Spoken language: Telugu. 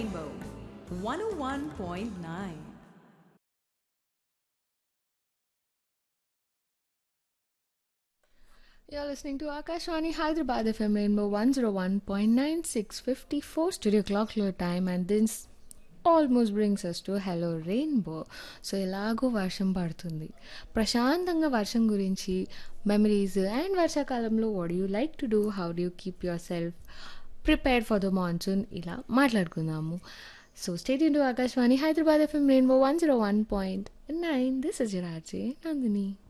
Rainbow 101.9. You're listening to Akashwani Hyderabad FM Rainbow 101.9654 studio clock low time and this almost brings us to hello rainbow so ఎలాగో వర్షం పడుతుంది ప్రశాంతంగా వర్షం గురించి మెమరీస్ అండ్ వర్షాకాలంలో what you like to do how do keep yourself prepared for the monsoon ఇలా మాట్లాడుకుందాము so stay into Akashvani Hyderabad FM rainbow one zero one point nine this is your RJ Nandini